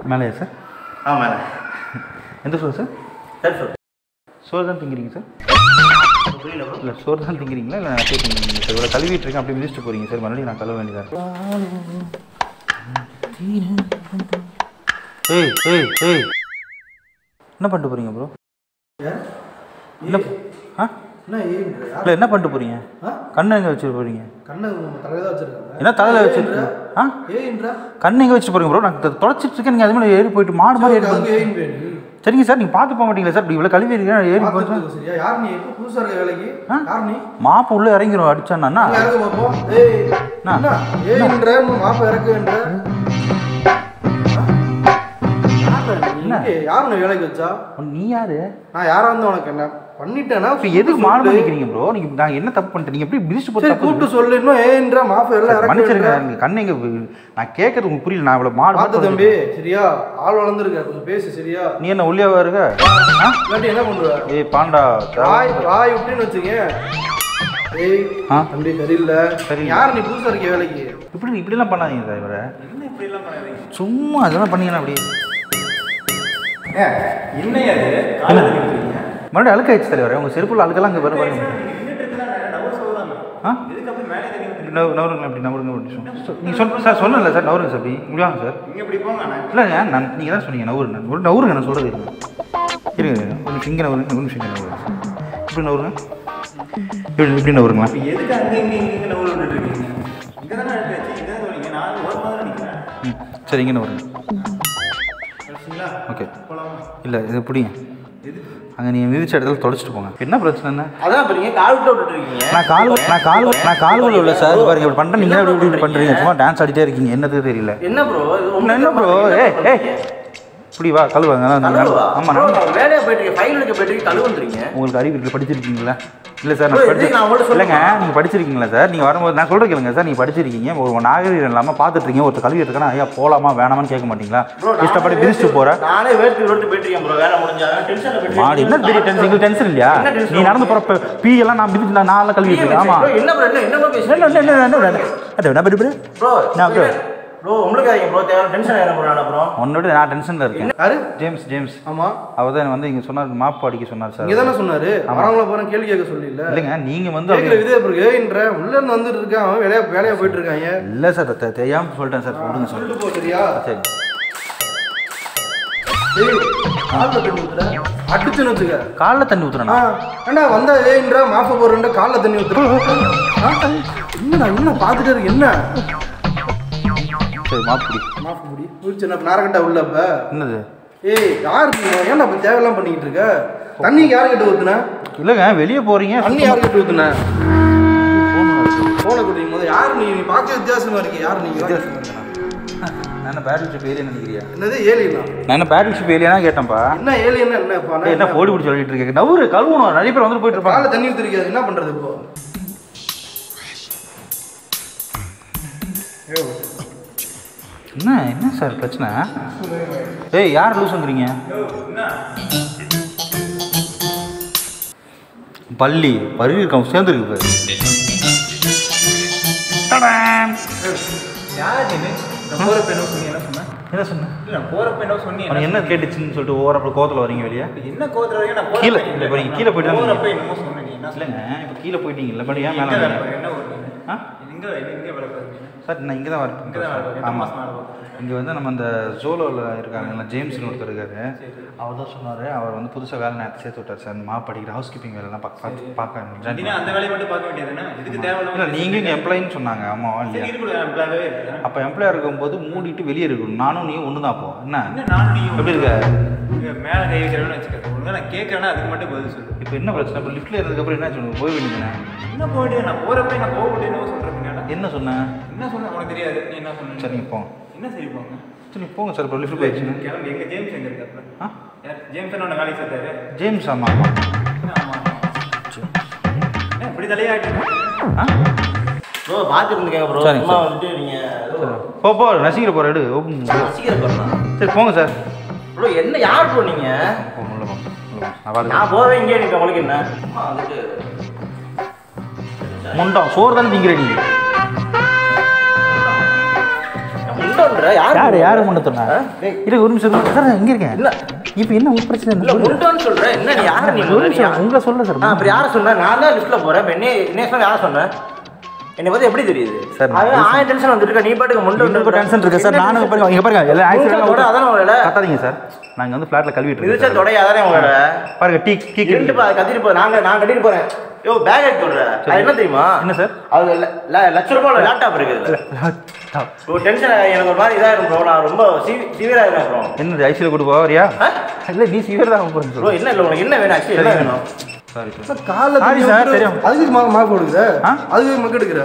மேலேயா sir ஆ மேலே எந்த floor sir third floor சோறு தான் திங்கிறீங்க சார் புரியல ப்ரோ இல்லை சோறு தான் திங்கிறீங்களா இல்லை நான் கேட்குறீங்க சார் இவ்வளோ கழுவிட்டு இருக்கேன் அப்படி மிதிச்சுட்டு போகிறீங்க சார் மறுபடியும் நான் கழுவ வேண்டியதாக இருக்கு ஏய் ஏய் ஏய் என்ன பண்ணிட்டு போகிறீங்க ப்ரோ என்ன ஆ என்ன ஏன்ற இல்லை என்ன பண்ணிட்டு போகிறீங்க ஆ? கண்ணை எங்கே வச்சுட்டு போகிறீங்க கண்ணை தலையில தான் வச்சிருக்காங்க என்ன தலையில் வச்சுட்டு ஆ ஏன்ற கண்ணை எங்கே வச்சுட்டு போகிறீங்க ப்ரோ நான் தொ- தொலைச்சிட்டு இருக்கேன் நீங்கள் அது மாதிரி ஏறி போயிட்டு மாடு மாதிரி ஏறி அதுக்கு போய் ஏன் வேணும் சரிங்க சார் நீங்கள் பார்த்து போக மாட்டீங்களா சார் இப்படி இவ்வளோ கழுவி இருக்கேன் ஏறி போயிட்டு பார்த்துட்டு சரியா யார் நீ எப்போ புதுசா இருக்க வேலைக்கு ஆ? யார் நீ மாப்பு உள்ளே இறங்கிரும் அடிச்சானா நீ இறங்க பார்ப்போம் ஏய் என்ன? என்ன ஏன்ற மாப்ப இறக்குன்ற என்ன? யார் உன்னை வேலைக்கு வச்சா நீ யாரு நான் யாரா வந்து உனக்கு என்ன பண்ணிட்டேன்னா இப்போ எதுக்கு மாடு பண்ணிக்கிறீங்க ப்ரோ நீங்கள் நான் என்ன தப்பு பண்ணிட்டேன் நீங்கள் எப்படி மிதிச்சு போட்டு சரி தப்பு கூப்பிட்டு சொல்லு இன்னும் ஏன்ற மாப்ப எல்லாம் இறக்கு மன்னிச்சிருங்க நீங்கள் கண்ணை எங்கே நான் கேட்கறது உங்களுக்கு புரியல நான் இவ்வளோ மாடு பார்த்து மட்டும் தம்பி சரியா ஆள் வளர்ந்துருக்க கொஞ்சம் பேசு சரியா நீ என்ன உள்ளியாவா இருக்க ஆ இல்லாட்டி என்ன பண்ணுவ ஏய் பாண்டா வாய் வாய் விட்டுன்னு வச்சுங்க ஏய் ஆ? தம்பி சரியில்லை சரி. யார் நீ புதுசா இருக்க வேலைக்கு இப்படி இப்படிலாம் பண்ணாதீங்க சார் இவரை சும்மா அதெல்லாம் பண்ணீங்கன்னா அப்படி என்ன அது காலை தண்ணி ஊத்துறீங்க மறுபடியும் அழுக்காயிடுச்சு தலைவர் உங்கள் செருப்புல அழுக்கெல்லாம் அங்கே வர பாருங்க நின்றுட்டு இருக்குதா நவர் சொல்லுவாங்க ஆ எதுக்கு அப்படி மேலே தண்ணி ஊத்துறீங்க நவ- நவருங்க அப்படி நவருங்க அப்படி சொல் நீங்கள் சொல் சார் சொன்னல சார் நவருங்க சார் அப்படி முடியாங்க சார் நீங்க இப்படி போங்க நான் இல்லைங்க நான் நீங்கள் தான் சொன்னீங்க நவரு நான் ஒரு நவருங்க நான் சொல்கிறது இருங்க இருங்க இருங்க. ஒரு நிமிஷம் இங்கே நவருங்க ஒரு நிமிஷம் இங்கே நவருங்க இப்படி நவருங்க இப்படி இப்படி நவருங்களா இப்ப எதுக்கு அங்க இங்க இங்க இங்க நவர் விட்டுட்டு இருக்கீங்க இங்க தானே எடுத்தாச்சு இங்க தானே வரீங்க நான் ஒரு மாதிரி நிக்கிறேன் ம் சரி இங்கே நவருங்க கடைசிங்களா ஓகே போலாமா இல்லை இது பிடிங்க அங்கே நீங்கள் மிதிச்ச இடத்துல தொலைச்சிட்டு போங்க என்ன பிரச்சனை என்ன அதான் இப்ப நீங்க கால் விட்டு விட்டுட்டு இருக்கீங்க நான் கால் நான் கால் நான் கால்வல் இல்லை சார் இது பாருங்க இப்படி பண்ணுறேன் நீங்கள் இப்படி இப்படி பண்ணுறீங்க சும்மா டான்ஸ் ஆடிட்டே இருக்கீங்க என்னது தெரியல என்ன ப்ரோ என்ன என்ன ப்ரோ ஏய் ஏய் இப்படி வா கழுவாங்க ஆமாம் நான் வேலையா போயிட்டு இருக்கீங்க ஃபைல் எடுக்க போயிட்டு இருக்கீங்க கழுவுன்றீங்க உங்களுக்கு அறிவு இருக்குது படிச்சிருக்கீங்களா இல்லை சார் bro, நான் இது படிச்சு நான் உங்கள்ட்ட இல்லைங்க நீங்கள் படிச்சிருக்கீங்களா சார் நீங்கள் வரும்போது நான் சொல்கிற கேளுங்க சார் நீங்கள் படிச்சிருக்கீங்க ஒரு நாகரீகம் இல்லாமல் பார்த்துட்டு இருக்கீங்க ஒருத்தர் கல்வி எடுத்துக்கணும் ஐயா போகலாமா வேணாமான்னு கேட்க மாட்டீங்களா இஷ்டப்பட்டு பிரிச்சுட்டு போகிற நானே வேர்த்து வேர்த்து போயிட்டு இருக்கேன் ப்ரோ வேலை முடிஞ்சா டென்ஷன்ல போயிட்டு மாடு என்ன பெரிய டென்ஷன் உங்களுக்கு டென்ஷன் இல்லையா என்ன tension? நீ நடந்து போகிற பீ எல்லாம் நான் மிதிச்சு நான் நாளில் கல்வி எடுத்துக்கேன் ஆமாம் Bro, என்ன ப்ரோ என்ன என்ன ப்ரோ என்ன பேசுறீங்க என்ன என்ன என்ன என்ன அது என்ன பண்ணி ப்ரோ நான் bro. ப்ரோ உங்களுக்கு ஆகிங்க ப்ரோ தேவை டென்ஷன் ஆயிரம் ப்ரோ நான் ப்ரோ உன்னோட நான் டென்ஷனில் இருக்கேன் யாரு ஜேம்ஸ் ஜேம்ஸ் ஆமா அவர் தான் வந்து இங்கே சொன்னார் மாப்பு அடிக்க சொன்னார் சார் இங்க தானே சொன்னாரு வரவங்கள போறேன் கேள்வி கேட்க சொல்லி இல்ல இல்லைங்க நீங்கள் வந்து கேட்கல விதே பிறகு ஏன்ற உள்ள இருந்து வந்துட்டு இருக்கான் அவன் வேலையா வேலையா போயிட்டு இருக்காங்க இல்லை சார் தெ- தெரியாம சொல்லிட்டேன் சார் விடுங்க சார் சொல்லிட்டு போ சரியா சரி ஏய் கால்ல தண்ணி ஊத்துற அடிச்சுன்னு வச்சுக்க காலைல தண்ணி ஊற்றுறேண்ணா ஆ, ஏண்டா வந்தா ஏன்ற மாஃப போறேன் கால்ல தண்ணி ஊத்துற ஆ, என்னடா என்ன பாத்துட்டு இருக்கு என்ன சரி மாப்பு பிடி மாஃப முடி முடிச்சு என்ன நாரகட்டா உள்ள இப்ப என்னது ஏய் யார் நீ ஏன்டா இப்ப தேவையெல்லாம் பண்ணிக்கிட்டு இருக்க தண்ணி யாருக்கிட்ட ஊத்துன இல்லைங்க வெளியே போகிறீங்க தண்ணி யாருக்கிட்ட ஊத்துன போன குடிக்கும் போது யார் நீ நீ பார்க்க வித்தியாசமா இருக்கு யார் நீங்க நான் என்ன பேட்டில் ஷிப் ஏலியன் நினைக்கிறியா என்னது ஏலியனா நான் என்ன பேட்டில் ஷிப் ஏலியனா கேட்டேன்ப்பா என்ன ஏலியனா என்னப்பா ஏய், என்ன போடி பிடிச்சி சொல்லிட்டு இருக்கேன் நவுரு கழுவணும் நிறைய பேர் வந்து போயிட்டு இருப்பாங்க காலை தண்ணி ஊத்திருக்காது என்ன பண்றது இப்போ என்ன என்ன சார் பிரச்சனை ஏய் யார் லூசுங்கிறீங்க பள்ளி பருவி இருக்கான் சேர்ந்துருக்கு பாரு டடாம். போறப்ப என்ன சொன்னீங்க என்ன சொன்னேன் என்ன சொன்ன இல்ல போறப்ப என்ன சொன்னீங்க உனக்கு என்ன கேட்டுச்சுன்னு சொல்லிட்டு ஓர அப்புறம் கோவத்தில் வரீங்க வெளியே என்ன கோத்துல வரைக்கும் நான் கீழே இல்லை இப்போ நீங்கள் கீழே போயிட்டு போறப்ப தான் என்னமோ சொன்னீங்க என்ன இல்லைங்க இப்போ கீழே போயிட்டீங்கல்ல பட் ஏன் எங்க மேலே வேலை பாருங்க, என்ன ஊர் ஆ எங்க எங்க வேலை பாருங்க சார் நான் இங்கே தான் இங்க தான் வேலை வரேன் பாருங்க. எத்தனை ஆமாம் மாசம் வேலை பார்க்குறீங்க? இங்கே வந்து நம்ம அந்த ஜோலோவில் இருக்காங்கல்ல ஜேம்ஸ்னு ஒருத்தர் இருக்காரு அவர் தான் சொன்னார் அவர் வந்து புதுசாக வேலை நேரத்தை சேர்த்து விட்டார் சார் மா படிக்கிற ஹவுஸ் கீப்பிங் வேலைலாம் பார்க்க பார்த்து பார்க்க join தினம் அந்த வேலையை மட்டும் பார்க்க வேண்டியதுதானே இதுக்கு இல்லை தேவையில்லாம நீங்கள் இங்கே எம்ப்ளாயின்னு சொன்னாங்க ஆமாம் சரி, இல்லையா இருக்கட்டும், நான் employee ஆவே இருக்கேன். அப்போ எம்ப்ளாயர் இருக்கும்போது மூடிட்டு வெளியே இருக்கணும் நானும் நீ ஒன்று தான் அப்போ என்ன என்ன நானும் நீயும் எப்படி இருக்க இங்க மேல கை வைக்கிறவன்னு வச்சுக்க ஒழுங்கா நான் கேட்கறேன்னா அதுக்கு மட்டும் பதில் சொல்லு இப்போ என்ன பிரச்சனை இப்போ லிஃப்ட்டில் இருந்ததுக்கப்புறம் என்ன சொல்லுங்க போய் வேண்டியதுனே என்ன போயிட்டு நான் போறப்ப நான் போக முடியும் சொல்றேன் பின்னால என்ன சொன்னேன் என்ன சொன்ன உனக்கு தெரியாது நீ என்ன சொன்ன சரி நீங்கள் போங்க என்ன சரி போங்க சரி போங்க சார் இப்போ லிஃப்ட் போயிடுச்சுன்னு கிளம்பி எங்க ஜேம்ஸ் எங்க இருக்காப்ல ஆ யார் ஜேம்ஸ் என்ன உன்னை வேலைக்கு சேர்த்தாரு ஜேம்ஸ் ஆமாம் ஆமாம் என்ன ஆமா என்ன இப்படி தலையாட்டி ஆ ப்ரோ பார்த்து இருந்துக்கங்க ப்ரோ சரிங்க சும்மா சார். வந்துட்டு நீங்க போ போ நசிக்கிற போகிற எடு ஓப்பன் ரசிகர் பண்ணலாம் சரி போங்க சார் ப்ரோ என்ன யார் ப்ரோ நீங்க போ உள்ள போங்க உள்ள போங்க. நான் பார்த்துக்கிறேன். நான் போவேன் இங்கே நிற்க உங்களுக்கு என்ன சும்மா வந்துட்டு முண்டம் சோறு தானே திங்கிற நீ முண்டை முண்டோன்ற யார் யார் யார் முன்ன சொன்னா டேய். இரு ஒரு நிமிஷம் இரு. சார் நான் இங்க இருக்கேன் இல்ல. இப்போ என்ன ஒரு பிரச்சனை இல்ல இல்லை முண்டோன்னு சொல்ற என்ன நீ யாரு நீ ஒரு முதல்ல? நீ நிமிஷம் யா- உங்களை சொல்ல சார் ஆ, அப்புறம் யாரை சொன்ன நான் தான் லிஸ்ட்ல போறேன் இப்ப என்ன என்ன சொன்ன யாரை சொன்ன என்னை பத்தி எப்படி தெரியுது சார், நான் அவன் ஆயிரம் டென்ஷன் வந்துருக்க நீ பாட்டுக்கு முண்டை உங்களுக்கு டென்ஷன் இருக்கு சார் நானும் பாருங்க இங்க பாருங்க எல்லா மூஞ்ச தொட, அதானே உன் வேலை? கத்தாதீங்க சார் நாங்க வந்து ஃபிளாட்ல கழுவிட்டு மிதிச்சா இருக்கோம் தொடைய அதானே உங்களோட பாருங்க டீ டீ இருண்டு பா கத்திட்டு போ நாங்க நான் கட்டிட்டு போறேன் யோ பேக் எடுத்து விடுற அது என்ன தெரியுமா என்ன சார்? அது ல- ல- லட்ச ரூபாய் லேப்டாப் இருக்குது ப்ரோ டென்ஷன் எனக்கு ஒரு மாதிரி இதாயிரும் ப்ரோ நான் ரொம்ப சிவியரா இருக்கேன் ப்ரோ என்னது ஐசியில் கூட்டு போவறியா இல்ல நீ சீவியர் தான் போறேன்னு ப்ரோ சொல்லு என்ன இல்லை உனக்கு என்ன வேணும் ஆக்சுவலி என்ன வேணும் சாரி சார் சார் காலைல Sorry தண்ணி sir, ஊத்துற- தெரியும். அதுக்கு மா மாப்பு எடுக்கிற ஆ? அதுக்கு மக்கு எடுக்கிற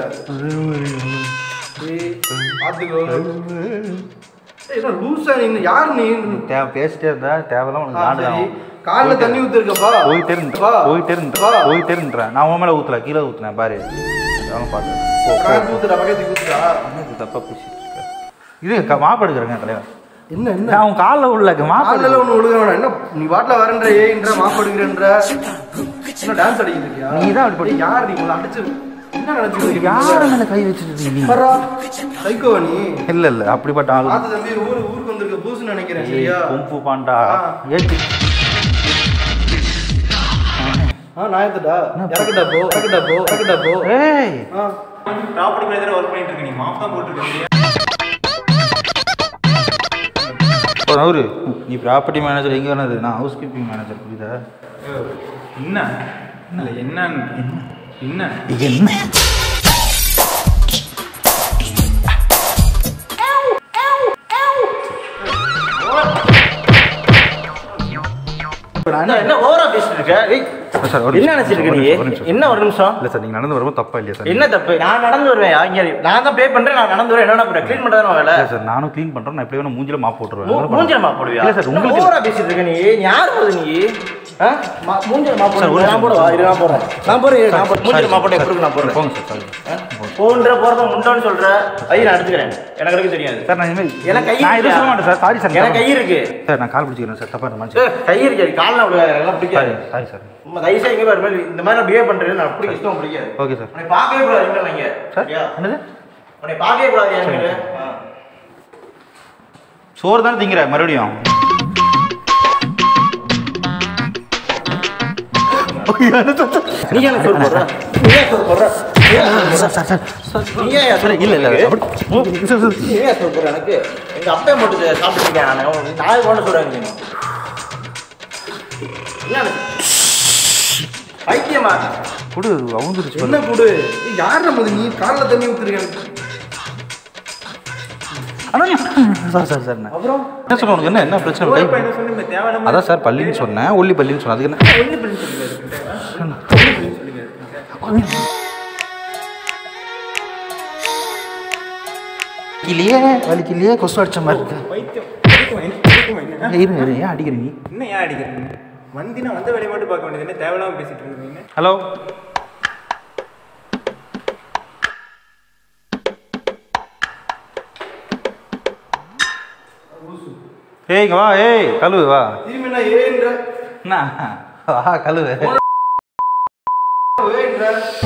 ஏய், பாத்துக்கோ ஏய், என்ன லூசா நீ யார் நீ தேவை பேசிட்டே இருந்தா தேவையில்லாம் உனக்கு ஆ, நாடு சரி தான் காலைல தண்ணி ஊத்திருக்கப்பா போயிட்டே இருந்த வா. போயிட்டே இருந்த வா. போயிட்டே இருந்தேன் நான் உன் மேல ஊத்தல கீழே ஊத்துனேன் பாரு அவன் பாத்து போ போ. பக்கத்து ஊத்துறா பக்கத்துக்கு ஊத்துறா என்ன இது தப்பா பேசிட்டு இருக்க இது க- மாப்பு எடுக்கிறேங்க தலைவர் என்ன என்ன நான் உன் காலில் உள்ள மாப்பு காலைல ஒண்ணு ஒழுக வேணாம் என்ன நீ வாட்டில வரன்ற ஏன்ற மாப்பு எடுக்கிறன்ற என்ன டான்ஸ் அடிக்கிட்டு இருக்கியா நீ தான் அப்படி ஏய், யார் நீ உங்களை அடிச்சு என்ன நினைச்சிட்டு யார மேல கை வச்சுட்டு இருக்கீங்க நீ? வரா சைக்கோ நீ இல்ல இல்ல அப்படிப்பட்ட ஆளு பார்த்து தம்பி ஊரு ஊருக்கு வந்திருக்க புதுசுன்னு நினைக்கிறேன் சரியா கும்பு பாண்டா ஆ. ஏத்தி ஆ நாயத்துடா இறக்குடா போ இறக்குடா போ இறக்குடா போ ஏய் ஆ ப்ராப்பர்ட்டி மேனேஜர் ஒர்க் பண்ணிட்டு இருக்க நீ மாப் தான் போட்டுருக்க ஒரு அவரு நீ ப்ராப்பர்ட்டி மேனேஜர் எங்க வேணது நான் ஹவுஸ் கீப்பிங் மேனேஜர் புரியுதா என்ன இல்லை என்ன என்ன என்ன இப்ப நான் என்ன என்ன ஓவரா பேசிட்டு இருக்க ஏய், சார் ஒரு என்ன நிமிஷம், நினைச்சிட்டு இருக்க ஒரு நீ நிமிஷம், ஒரு நிமிஷம். என்ன ஒரு நிமிஷம் இல்ல சார் நீங்க நடந்து வரும்போது தப்பா இல்லையா சார் என்ன தப்பு நான் நடந்து வருவேன் இங்க நான் தான் பே பண்றேன் நான் நடந்து வருவேன் என்ன க்ளீன் பண்றதா வேலை இல்ல சார் நானும் க்ளீன் பண்றேன் நான் எப்படி வேணா மூஞ்சில மாப் போட்டுருவேன் மூ- அதெல்லாம் மூஞ்சில பண்ண- மாப் போடுவியா இல்ல சார் என்ன உங்களுக்கு ஓவரா பேசிட்டு இருக்க நீ நீ யார் போகுது நீ ஆ? மா- மூஞ்சில மாப் சார், ஒரு போடு நான் நிமிஷம். போடுவா இரு நான் போடுறேன் நான் போடுறேன் இரு, நான் போடுறேன் மூஞ்சில சாரி, மாப் போட்டு சார், எப்படி நான் போடுறேன் போங்க சார் சாரி போன்ற போறத முண்டோன்னு சொல்ற ஐயா நான் எடுத்துக்கிறேன் எனக்கு எடுக்க தெரியாது சார் நான் இனிமேல் எனக்கு கை நான் எதுவும் இருக்குடா. சொல்ல மாட்டேன் சார் சாரி சார் எனக்கு கை இருக்கு சார் நான் கால் பிடிச்சிக்கிறேன் சார் தப்பா இருந்த ஏய், கை இருக்கு கால்ல விடுவாரு எல்லாம் சாரி பிடிக்காது சாரி சார் நம்ம தயவு செய்து இங்க பாரு மாதிரி இந்த மாதிரி பிஹேவ் பண்றது நான் பிடிக்க இஷ்டம் பிடிக்காது ஓகே சார் உன்னை பார்க்கவே கூடாது இங்க நீங்க சார் சரியா என்னது உன்னை பார்க்கவே கூடாது எனக்கு ஆ. சோறு தானே திங்கிற மறுபடியும் நீ எனக்கு சோறு போடுற நீ ஏன் சோறு போடுற நீ ஏன் சோறு போடுற? நீ ஏன் சோறு இல்ல இல்ல போடுற? அப்படி சார், சார். நீ ஏன் சோறு போடுற எனக்கு எங்க அப்பா மட்டும் சாப்பிட்டு இருக்கேன் நான் உனக்கு நாய் கொண்டு சொல்றாங்க நீ என்ன எனக்கு? பைத்தியமா கொடு அவுந்துருச்சு என்ன கூடு ஏய், யார் நம்ம நீ காலைல தண்ணி ஊத்துருக்க சார் சார் சார் அப்புறம் என்ன சொல்ல உனக்கு என்ன என்ன பிரச்சனை ஒரு கை பையனை சொல்லி இந்த தேவையில்லாம அதான் சார் பள்ளின்னு சொன்னேன் ஒல்லி பள்ளின்னு சொன்னேன் அதுக்கு என்ன ஒண்ணு பண்ணி சொல்லுங்க வலிக்கிலேயே வலிக்கிலேயே கொசு அடிச்ச மாதிரி இருக்கு பைத்தியம் பைத்தியம் என்ன? பைத்தியம் என்ன? இரு இரு ஏன் அடிக்கிற நீ என்ன ஏன் அடிக்கிறீங்க வந்தினா வந்த வேலையை மட்டும் பார்க்க வேண்டியது என்ன தேவையில்லாம பேசிட்டு இருக்கீங்க ஹலோ ஏய் இங்க வா ஏய் கழுவு வா திரும்பி நான் ஏன்ற என்ன வா கழுவு ஏன்ற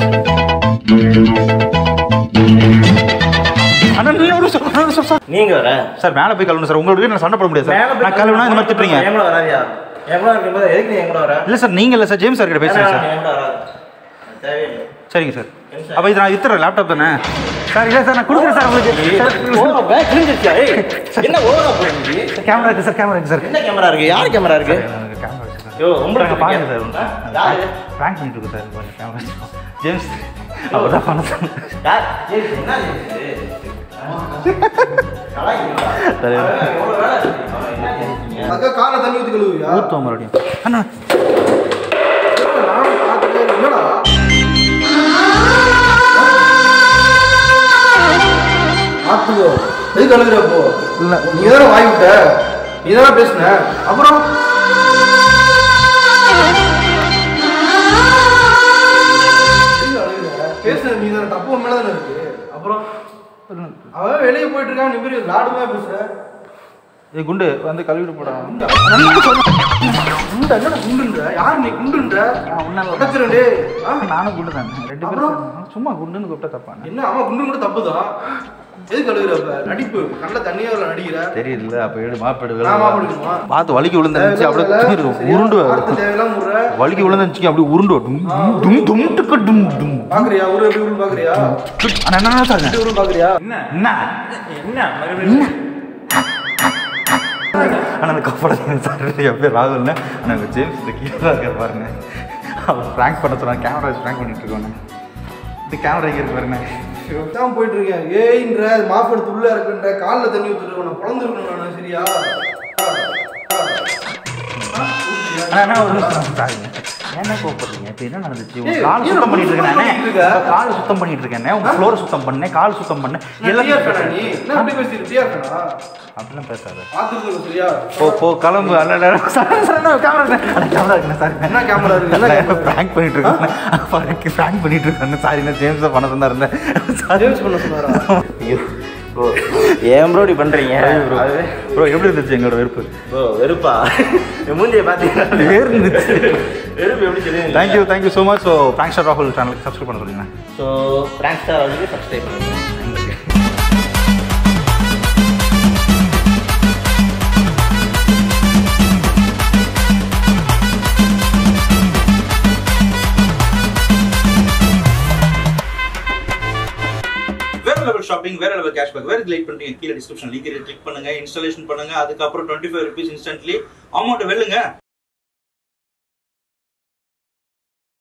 அண்ணா நீ ஒரு நிமிஷம், ஒரு நிமிஷம், சார் நீங்க வர சார் மேலே போய் கழுவணும் சார் உங்களோட நான் சண்டை போட முடியாது மேல சார் போய் நான் கழுவுனா இந்த மாதிரி திட்டுறீங்க என் கூட வராதியா என் கூட இருக்கும்போது எதுக்கு நீ என் கூட வர இல்லை சார் நீங்கள் இல்லை சார் ஜேம்ஸ் சார் கிட்ட பேசுகிறேன் வேணாம், சார் நீ என் கூட வராத தேவையில்லை சரிங்க சார் அப்போ இது நான் வித்துறேன் லேப்டாப் தானே சார் இல்லை சார் நான் கொடுக்குறேன் சார் உங்களுக்கு ஓவரா பேக் கிழிஞ்சிருச்சியா ஏய் என்ன ஓவரா போறீங்க கேமரா இருக்கு சார் கேமரா இருக்கு சார் என்ன கேமரா இருக்கு யார் கேமரா இருக்கு கேமரா இருக்கு சார் யோ உங்களுக்கு பாருங்க சார் ஆ? யாரு ப்ராங்க் பண்ணிட்டு இருக்கு சார் கொஞ்சம் கேமரா ஜேம்ஸ் அவர் தான் பண்ண சார் யார் ஏய், என்ன இது? கலாய்க்கிறீங்களா? தலைவர். அவன் எவ்வளவு வேலை இருக்கு? அவன் என்ன கேக்குறீங்க? அக்கா காலை தண்ணி ஊத்தி கழுவுவியா ஊற்றுவோம் மறுபடியும் அண்ணா நானும் பார்த்துட்டே என்னடா ஆத்துக்கோ எது கழுகுற அப்போ இல்ல. நீ தானே வாய் விட்ட நீ தானே பேசுன அப்புறம் எதுக்கு அழுகுற? பேசுனது நீ தானே தப்பு உன் மேல தானே இருக்கு அப்புறம் அவன் வெளியே போயிட்டு இருக்கான் நீ பேர் லாடுமே பேசுற ஏய் குண்டு வந்து கழுவிட்டு போடா குண்டா குண்டா என்னடா குண்டுன்ற யார் நீ குண்டுன்ற நான் உன்னால உடச்சிரும் டேய் ஆ? நானும் குண்டு தானே ரெண்டு அப்புறம்? பேரும் சும்மா குண்டுன்னு கூப்பிட்டா தப்பானே என்ன ஆமா குண்டு கூட தப்பு தான் எதுக்கு அழுகுறப்ப நடிப்பு நல்ல தண்ணியா உள்ள நடிக்கிற தெரியல அப்போ எடு மாப்பிடு நான் மாப்பிடுமா பார்த்து வலிக்கு விழுந்துருந்துச்சு அப்படியே தூக்கிடு. உருண்டு வார்த்தை தேவையெல்லாம் முடுற வலிக்கு விழுந்துருந்துச்சு அப்படியே உருண்டு டும் டும் டும் டுக்கு டும் டும் பாக்குறியா ஒரு எப்படி உருள் பாக்குறியா அண்ணா என்ன சாருங்க எப்படி உருள் பாக்குறியா என்ன என்ன என்ன மறுபடியும் ஆனால் அந்த கப்பட சார் என் பேர் ராகுல்னு ஆனால் இந்த ஜேம்ஸ் இந்த கீழே தான் இருக்கார் பாருங்க அவர் ப்ராங்க் பண்ண சொன்னாங்க கேமரா வச்சு ப்ராங்க் பண்ணிட்டு இருக்கோண்ணே இந்த கேமரா இங்கே இருக்கு பாருங்க தான் போயிட்டு இருக்கேன் ஏய்ன்ற மாப்பு எடுத்து உள்ள இருக்குன்ற கால்ல தண்ணி ஊத்துட்டு நான் பிறந்திருக்கணும் நான் சரியா ஆ, ஆ. ஆ, ஊத்துறியா? அண்ணா என்ன ஒரு நிமிஷம் சாரிங்க என்ன கோப்படுறீங்க இப்போ என்ன நடந்துச்சு உங்க ஏய், கால் ஏன் சுத்தம் பண்ணிட்டு சுத்தம் இருக்கேன் பண்ணிட்டு இருக்க? கால் சுத்தம் பண்ணிட்டு இருக்கேன் உங்க ஃப்ளோரை சுத்தம் பண்ணேன் கால் சுத்தம் பண்ணேன் நான் ஃப்ரீயா இருக்கேனா எல்லாம் நீ என்ன அப்படி பேசிட்டு ஃப்ரீயா இருக்கா அப்படிலாம் பேசாத பாத்துட்டு சரியா போ போ கிளம்பு அல்ல சாரி சார் கேமரா அண்ணா கேமரா இருக்குண்ணா சாரி என்ன கேமரா இருக்கு என்ன camera? ப்ராங்க் பண்ணிட்டு இருக்கேன் ப்ராங்க் பண்ணிட்டு இருக்கேன் சாரி நான் ஜேம்ஸை பண்ண சொன்னா இருந்தேன் சாரி ஜேம்ஸ் பண்ண சொன்னாரா ஐயோ ப்ரோ ஏன் ப்ரோ இப்படி பண்றீங்க ப்ரோ அது ப்ரோ எப்படி இருந்துச்சு எங்களோட வெறுப்பு ப்ரோ வெறுப்பா என் மூஞ்சியை பார்த்தீங்கன்னா இருந்துச்சு வெறுப்பு எப்படி தெரியும் thank you thank you so much so prank star ராகுல் சேனலுக்கு சப்ஸ்கிரைப் பண்ண சொல்லுங்க ஸோ பிராங்க் ஸ்டார் அவர்களுக்கு சப்ஸ்கிரைப் பண்ணுங்க வேற லெவல் ஷாப்பிங் வேற லெவல் கேஷ்பேக் வேற லைட் பண்றீங்க கீழே டிஸ்கிரிப்ஷன் லிங்க் கிளிக் பண்ணுங்க இன்ஸ்டாலேஷன் பண்ணுங்க அதுக்கப்புறம் twenty five rupees instantly amount வெல்லுங்க